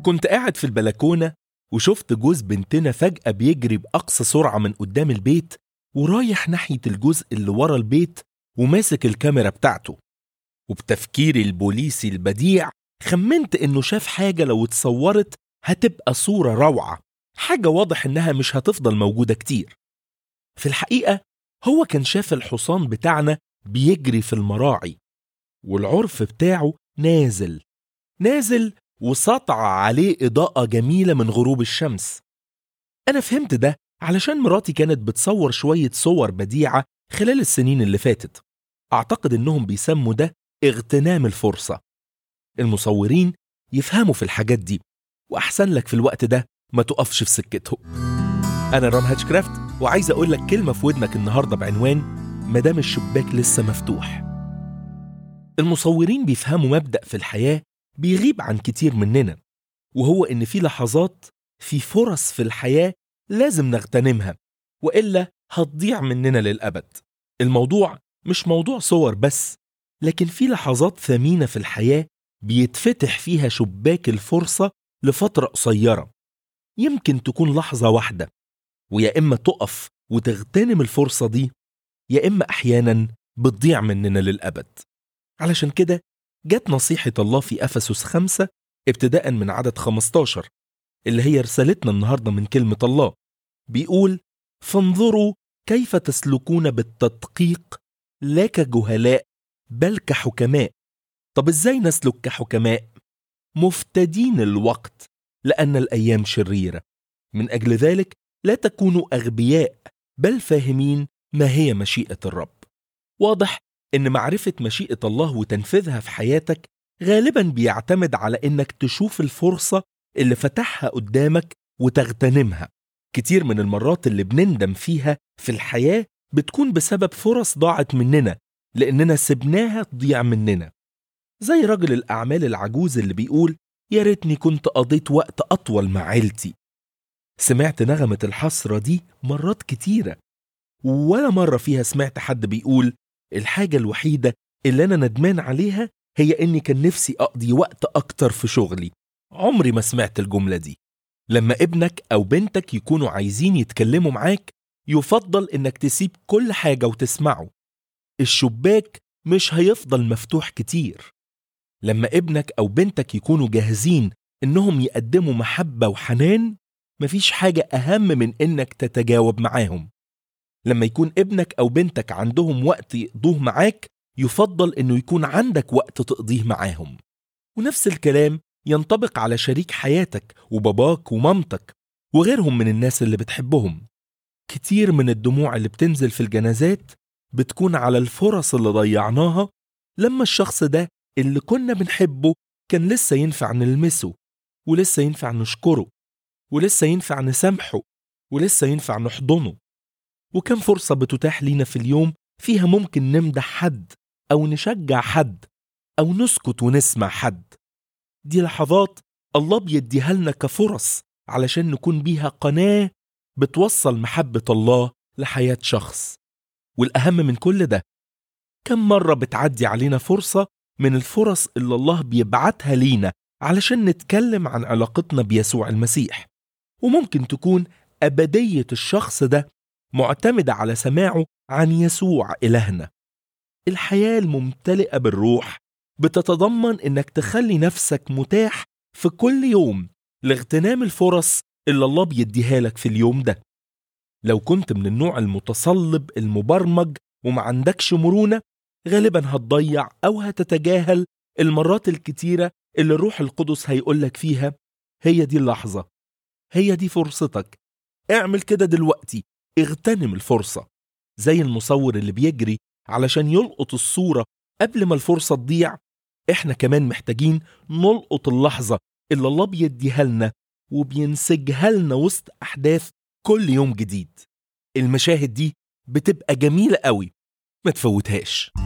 كنت قاعد في البلكونة وشفت جوز بنتنا فجأة بيجري بأقصى سرعة من قدام البيت ورايح ناحية الجزء اللي ورا البيت وماسك الكاميرا بتاعته وبتفكيري البوليسي البديع خمنت إنه شاف حاجة لو اتصورت هتبقى صورة روعة حاجة واضح إنها مش هتفضل موجودة كتير في الحقيقة هو كان شاف الحصان بتاعنا بيجري في المراعي والعرف بتاعه نازل نازل وسطع عليه إضاءة جميلة من غروب الشمس أنا فهمت ده علشان مراتي كانت بتصور شوية صور بديعة خلال السنين اللي فاتت أعتقد إنهم بيسموا ده اغتنام الفرصة المصورين يفهموا في الحاجات دي وأحسن لك في الوقت ده ما تقفش في سكتهم أنا رام هاتشكرافت وعايز أقول لك كلمة في ودنك النهاردة بعنوان مدام الشباك لسه مفتوح المصورين بيفهموا مبدأ في الحياة بيغيب عن كتير مننا وهو إن في لحظات في فرص في الحياة لازم نغتنمها وإلا هتضيع مننا للأبد الموضوع مش موضوع صور بس لكن في لحظات ثمينة في الحياة بيتفتح فيها شباك الفرصة لفترة قصيرة يمكن تكون لحظة واحدة ويا إما تقف وتغتنم الفرصة دي يا إما أحيانا بتضيع مننا للأبد علشان كده جت نصيحة الله في أفسس خمسة ابتداء من عدد 15 اللي هي رسالتنا النهاردة من كلمة الله بيقول فانظروا كيف تسلكون بالتدقيق لا كجهلاء بل كحكماء طب ازاي نسلك كحكماء مفتدين الوقت لأن الأيام شريرة من أجل ذلك لا تكونوا أغبياء بل فاهمين ما هي مشيئة الرب واضح إن معرفة مشيئة الله وتنفيذها في حياتك غالبا بيعتمد على إنك تشوف الفرصة اللي فتحها قدامك وتغتنمها كتير من المرات اللي بنندم فيها في الحياة بتكون بسبب فرص ضاعت مننا لأننا سبناها تضيع مننا زي رجل الأعمال العجوز اللي بيقول يا ريتني كنت قضيت وقت أطول مع عيلتي سمعت نغمة الحسرة دي مرات كتيرة ولا مرة فيها سمعت حد بيقول الحاجة الوحيدة اللي أنا ندمان عليها هي إني كان نفسي أقضي وقت أكتر في شغلي عمري ما سمعت الجملة دي لما ابنك أو بنتك يكونوا عايزين يتكلموا معاك يفضل إنك تسيب كل حاجة وتسمعه الشباك مش هيفضل مفتوح كتير لما ابنك أو بنتك يكونوا جاهزين إنهم يقدموا محبة وحنان مفيش حاجة أهم من إنك تتجاوب معاهم لما يكون ابنك أو بنتك عندهم وقت يقضوه معاك يفضل إنه يكون عندك وقت تقضيه معاهم ونفس الكلام ينطبق على شريك حياتك وباباك ومامتك وغيرهم من الناس اللي بتحبهم كتير من الدموع اللي بتنزل في الجنازات بتكون على الفرص اللي ضيعناها لما الشخص ده اللي كنا بنحبه كان لسه ينفع نلمسه ولسه ينفع نشكره ولسه ينفع نسامحه ولسه ينفع نحضنه وكم فرصة بتتاح لينا في اليوم فيها ممكن نمدح حد أو نشجع حد أو نسكت ونسمع حد دي لحظات الله بيديها لنا كفرص علشان نكون بيها قناة بتوصل محبة الله لحياة شخص والأهم من كل ده كم مرة بتعدي علينا فرصة من الفرص اللي الله بيبعتها لينا علشان نتكلم عن علاقتنا بيسوع المسيح وممكن تكون أبدية الشخص ده معتمدة على سماعه عن يسوع إلهنا الحياة الممتلئة بالروح بتتضمن إنك تخلي نفسك متاح في كل يوم لاغتنام الفرص اللي الله بيديها لك في اليوم ده لو كنت من النوع المتصلب المبرمج وما عندكش مرونة غالبا هتضيع أو هتتجاهل المرات الكتيرة اللي الروح القدس هيقولك فيها هي دي اللحظة هي دي فرصتك اعمل كده دلوقتي اغتنم الفرصة زي المصور اللي بيجري علشان يلقط الصورة قبل ما الفرصة تضيع احنا كمان محتاجين نلقط اللحظة اللي الله بيديها لنا وبينسجها لنا وسط أحداث كل يوم جديد المشاهد دي بتبقى جميلة قوي ما تفوتهاش